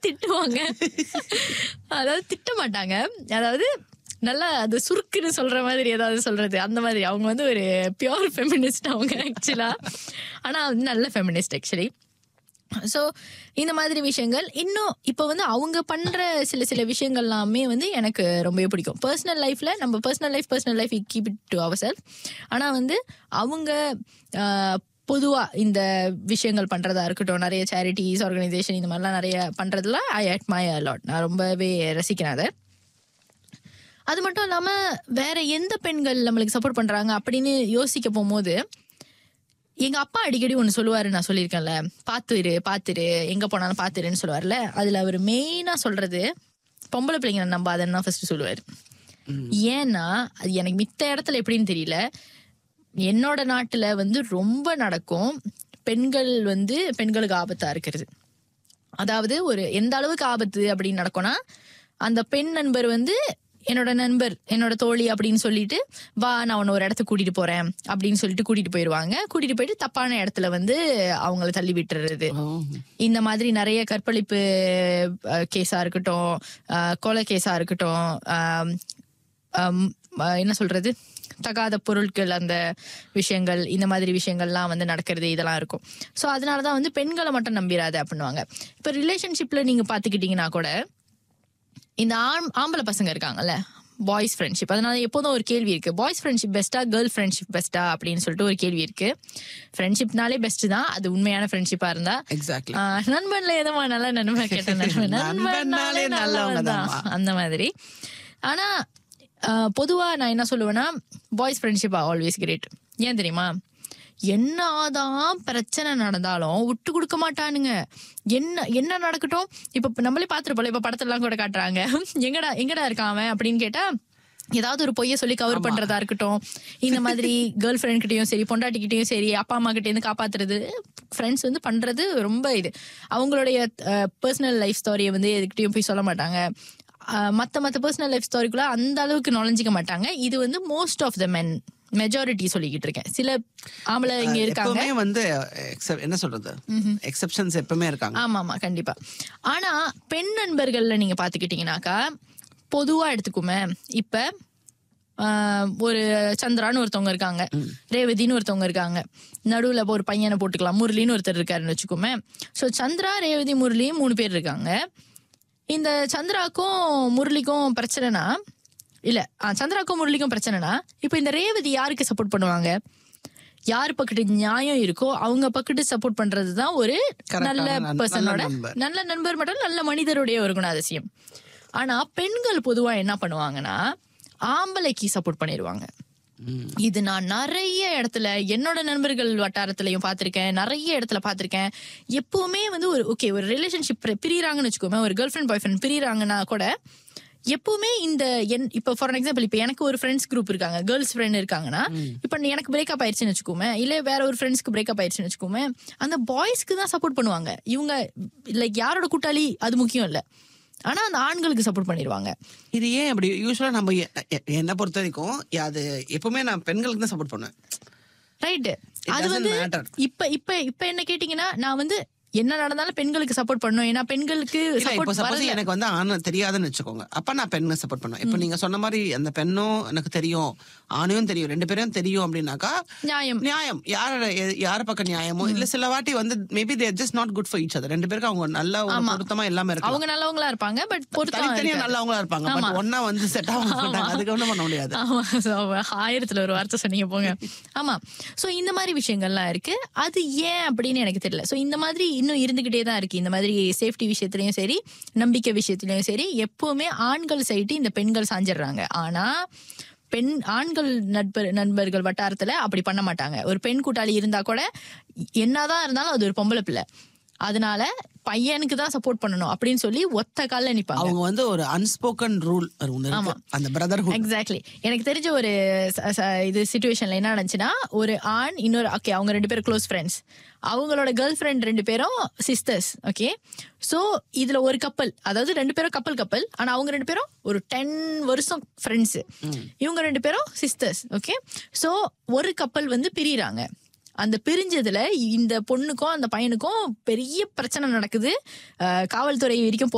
திட்டுவாங்க அதாவது திட்ட மாட்டாங்க அதாவது நல்லா அது சுருக்குன்னு சொல்ற மாதிரி ஏதாவது சொல்றது அந்த மாதிரி அவங்க வந்து ஒரு பியோர் ஃபெமினிஸ்ட் அவங்க ஆக்சுவலா ஆனா வந்து நல்ல ஃபெமினிஸ்ட் ஆக்சுவலி ஸோ இந்த மாதிரி விஷயங்கள் இன்னும் இப்போ வந்து அவங்க பண்ற சில சில விஷயங்கள் எல்லாமே வந்து எனக்கு ரொம்பவே பிடிக்கும் பர்சனல் லைஃப்ல நம்ம personal life personal life keep it to our self ஆனால் வந்து அவங்க பொதுவா இந்த விஷயங்கள் பண்றதா இருக்கட்டும் நிறைய சேரிட்டிஸ் ஆர்கனைசேஷன் இந்த மாதிரிலாம் நிறைய பண்றதுல ஐ அட்மை அலாட் நான் ரொம்பவே ரசிக்கிறேன் அதை அது மட்டும் இல்லாம வேற எந்த பெண்கள் நம்மளுக்கு சப்போர்ட் பண்றாங்க அப்படின்னு யோசிக்க போகும்போது எங்க அப்பா அடிக்கடி ஒண்ணு சொல்லுவாரு நான் சொல்லியிருக்கேன்ல பாத்து இரு பாத்துரு எங்க போனாலும் பாத்துருன்னு சொல்லுவார்ல அதுல அவர் மெயினா சொல்றது பொம்பளை பிள்ளைங்க நம்பாதன்னு தான் ஃபர்ஸ்ட் சொல்லுவாரு ஏன்னா அது எனக்கு மித்த இடத்துல எப்படின்னு தெரியல என்னோட நாட்டுல வந்து ரொம்ப நடக்கும் பெண்கள் வந்து பெண்களுக்கு ஆபத்தா இருக்கிறது அதாவது ஒரு எந்த அளவுக்கு ஆபத்து அப்படின்னு நடக்கும்னா அந்த பெண் நண்பர் வந்து என்னோட நண்பர் என்னோட தோழி அப்படின்னு சொல்லிட்டு வா நான் உன்னை ஒரு இடத்துக்கு கூட்டிட்டு போறேன் அப்படின்னு சொல்லிட்டு கூட்டிட்டு போயிருவாங்க கூட்டிட்டு போயிட்டு தப்பான இடத்துல வந்து அவங்கள தள்ளி விட்டுறது இந்த மாதிரி நிறைய கற்பழிப்பு கேஸா இருக்கட்டும் அஹ், கொலை கேஸா இருக்கட்டும் ஆம், ஆம், அஹ், என்ன சொல்றது தகாத பொருட்கள் அந்த விஷயங்கள் இந்த மாதிரி விஷயங்கள்லாம் வந்து நடக்கிறது இதெல்லாம் இருக்கும் ஸோ அதனால தான் வந்து பெண்களை மட்டும் நம்பிராத அப்படின்னுவாங்க இப்போ ரிலேஷன்ஷிப்ல நீங்க பாத்துக்கிட்டீங்கன்னா கூட இந்த ஆம் ஆம்பளை பசங்க இருக்காங்கல்ல பாய்ஸ் ஃப்ரெண்ட்ஷிப் அதனால எப்போதும் ஒரு கேள்வி இருக்கு பாய்ஸ் ஃப்ரெண்ட்ஷிப் பெஸ்டா கேர்ள் ஃப்ரெண்ட்ஷிப் பெஸ்டா அப்படின்னு சொல்லிட்டு ஒரு கேள்வி இருக்கு ஃப்ரெண்ட்ஷிப்னாலே பெஸ்ட் தான் அது உண்மையான ஃப்ரெண்ட்ஷிப்பா இருந்தா எக்ஸாக்ட்லி ஆஹ் நண்பன்ல எதுவும் நல்ல நண்பன் கேட்ட நண்பன் நண்பன்னாலே நல்லவன் தான் அந்த மாதிரி ஆனா ஆஹ் பொதுவா நான் என்ன சொல்லுவேன்னா பாய்ஸ் ஃப்ரெண்ட்ஷிப் ஆல்வேஸ் கிரேட் ஏன் தெரியுமா என்னதான் பிரச்சனை நடந்தாலும் விட்டு கொடுக்க மாட்டானுங்க என்ன என்ன நடக்கட்டும் இப்ப நம்மளே பாத்துருப்போம் இப்ப படத்தெல்லாம் கூட காட்டுறாங்க எங்கடா எங்கடா இருக்கான் அவன் அப்படின்னு கேட்டா ஏதாவது ஒரு பொய்ய சொல்லி கவர் பண்றதா இருக்கட்டும் இந்த மாதிரி கேர்ள் ஃப்ரெண்ட் கிட்டயும் சரி பொண்டாட்டிக்கிட்டயும் சரி அப்பா அம்மா கிட்ட இருந்து காப்பாத்துறது ஃப்ரெண்ட்ஸ் வந்து பண்றது ரொம்ப இது அவங்களுடைய பர்சனல் லைஃப் ஸ்டோரியை வந்து எதுக்கிட்டையும் போய் சொல்ல மாட்டாங்க அஹ், மத்த மத்த பர்சனல் லைஃப் ஸ்டோரிக்குள்ள அந்த அளவுக்கு நுழைஞ்சிக்க மாட்டாங்க இது வந்து most of the men majority சொல்லிக்கிட்டு இருக்கேன் சில ஆம்பளை இங்க இருக்காங்க எப்பவுமே வந்து except- என்ன சொல்றது எக்ஸெப்ஷன்ஸ் எப்பவுமே இருக்காங்க ஆமா ஆமா கண்டிப்பா ஆனா பெண் நண்பர்கள்ல நீங்க பாத்துக்கிட்டீங்கன்னாக்கா பொதுவா எடுத்துக்குமே இப்ப ஆஹ், ஒரு சந்திரான்னு ஒருத்தவங்க இருக்காங்க ரேவதின்னு ஒருத்தவங்க இருக்காங்க நடுவுல ஒரு பையனை போட்டுக்கலாம் முரளின்னு ஒருத்தர் இருக்காருன்னு வச்சுக்கோமே சோ சந்திரா ரேவதி முரளி மூணு பேர் இருக்காங்க இந்த சந்திராக்கும் முரளிக்கும் பிரச்சனைனா இல்ல ஆ, சந்திராக்கும் முரளிக்கும் பிரச்சனைனா இப்போ இந்த ரேவதி யாருக்கு சப்போர்ட் பண்ணுவாங்க யார் பக்கத்து நியாயம் இருக்கோ அவங்க பக்கத்து சப்போர்ட் பண்றது தான் ஒரு Correct நல்ல ஆன நல்ல பர்சனோட நண்பர். நல்ல நண்பர் மட்டும் நல்ல மனிதருடைய ஒரு குணாதிசயம் ஆனா பெண்கள் பொதுவா என்ன பண்ணுவாங்கன்னா ஆம்பளைக்கு சப்போர்ட் பண்ணிடுவாங்க ம். இது நான் நிறைய இடத்துல என்னோட நண்பர்கள் வட்டாரத்திலையும் பார்த்திருக்கேன் நிறைய இடத்துல பார்த்திருக்கேன் எப்பவுமே வந்து ஒரு ஓகே ஒரு ரிலேஷன்ஷிப் பிரியறாங்கன்னு வச்சுக்கோமே ஒரு கேர்ள் ஃப்ரெண்ட் பாய் ஃப்ரெண்ட் பிரியறாங்கன்னா கூட எப்பவுமே இந்த என் இப்போ ஃபார் எக்ஸாம்பிள் இப்போ எனக்கு ஒரு ஃப்ரெண்ட்ஸ் குரூப் இருக்காங்க கேர்ள்ஸ் ஃப்ரெண்ட் இருக்காங்கன்னா இப்போ எனக்கு பிரேக்கப் ஆயிடுச்சுன்னு வச்சுக்கோமே இல்ல வேற ஒரு ஃப்ரெண்ட்ஸ்க்கு பிரேக்கப் ஆயிடுச்சுன்னு வச்சுக்கோமே அந்த பாய்ஸ்க்கு தான் சப்போர்ட் பண்ணுவாங்க இவங்க லைக் யாரோட கூட்டாளி அது முக்கியம் இல்ல ஆனா அந்த ஆண்களுக்கு சப்போர்ட் பண்ணிடுவாங்க இது ஏன் அப்படி யூஸ்வலா நம்ம எ- எ- என்னை பொறுத்த வரைக்கும் அது எப்பவுமே நான் பெண்களுக்கு தான் சப்போர்ட் பண்ணுவேன் ரைட்டு It அது doesn't வந்து matter. இப்ப இப்ப இப்ப என்ன கேட்டீங்கன்னா நான் வந்து என்ன நடந்தாலும் பெண்களுக்கு சப்போர்ட் பண்ணும் ஏன்னா பெண்களுக்கு இல்ல இப்போ சப்போர்ட் சப்போஸ் வரல எனக்கு வந்து ஆண் தெரியாதுன்னு வச்சுக்கோங்க அப்ப நான் பெண்ணை சப்போர்ட் பண்ணுவேன் இப்போ நீங்க சொன்ன மாதிரி அந்த பெண்ணும் எனக்கு தெரியும் ஆணையும் தெரியும் ரெண்டு பேரும் தெரியும் அப்படின்னாக்கா நியாயம் நியாயம் யார எ- யார் பக்கம் நியாயமோ இல்ல சில வாட்டி வந்து maybe they're just not good for each other ரெண்டு பேருக்கு அவங்க நல்ல ஒரு பொருத்தமா எல்லாமே இருக்கும் அவங்க நல்லவங்களா இருப்பாங்க பட் பொருத்தம் தனித்தனியா இருக்காது. நல்லவங்களா இருப்பாங்க பட் ஒன்னா வந்து செட் ஆக மாட்டாங்க அதுக்கு ஒண்ணும் பண்ண முடியாது ஆமா so, ஆயிரத்துல ஒரு வார்த்தை சொன்னீங்க போங்க ஆமா சோ இந்த மாதிரி விஷயங்கள்லாம் இருக்கு அது ஏன் அப்படின்னு எனக்கு தெரியல சோ இந்த மாதிரி இன்னும் இருந்துகிட்டே தான் இருக்கு இந்த மாதிரி சேஃப்டி விஷயத்துலயும் சரி நம்பிக்கை விஷயத்துலயும் சரி எப்பவுமே ஆண்கள் சைட்டு இந்த பெண்கள் சாஞ்சிடுறாங்க ஆனா பெண் ஆண்கள் நண்பர் நண்பர்கள் வட்டாரத்துல அப்படி பண்ண மாட்டாங்க ஒரு பெண் கூட்டாளி இருந்தா கூட என்னதான் இருந்தாலும் அது ஒரு பொம்பளை பிள்ளை அதனால பையனுக்கு தான் சப்போர்ட் பண்ணணும் அப்படின்னு சொல்லி ஒத்த கால்ல நிப்பாங்க அவங்க வந்து ஒரு அன்ஸ்போக்கன் ரூல் ஒண்ணு இருக்கு அந்த பிரதர்ஹுட் எக்ஸாக்ட்லி எனக்கு தெரிஞ்ச ஒரு ச- ச- இது சுச்சுவேஷன்ல என்ன நடந்துச்சுன்னா ஒரு ஆண் இன்னொரு ஓகே அவங்க ரெண்டு பேரும் க்ளோஸ் ஃப்ரெண்ட்ஸ் அவங்களோட கேர்ள் ஃப்ரெண்ட் ரெண்டு பேரும் சிஸ்டர்ஸ் ஓகே சோ இதுல ஒரு கப்பல் அதாவது ரெண்டு பேரும் கப்பல் கப்பல் ஆனா அவங்க ரெண்டு பேரும் ஒரு டென் வருஷம் ஃப்ரெண்ட்ஸ் இவங்க ரெண்டு பேரும் சிஸ்டர்ஸ் ஓகே சோ ஒரு கப்பல் வந்து பிரியறாங்க அந்த பிரிஞ்சதுல இந்த பொண்ணுக்கும் அந்த பையனுக்கும் பெரிய பிரச்சனை நடக்குது அஹ் காவல்துறை வரைக்கும்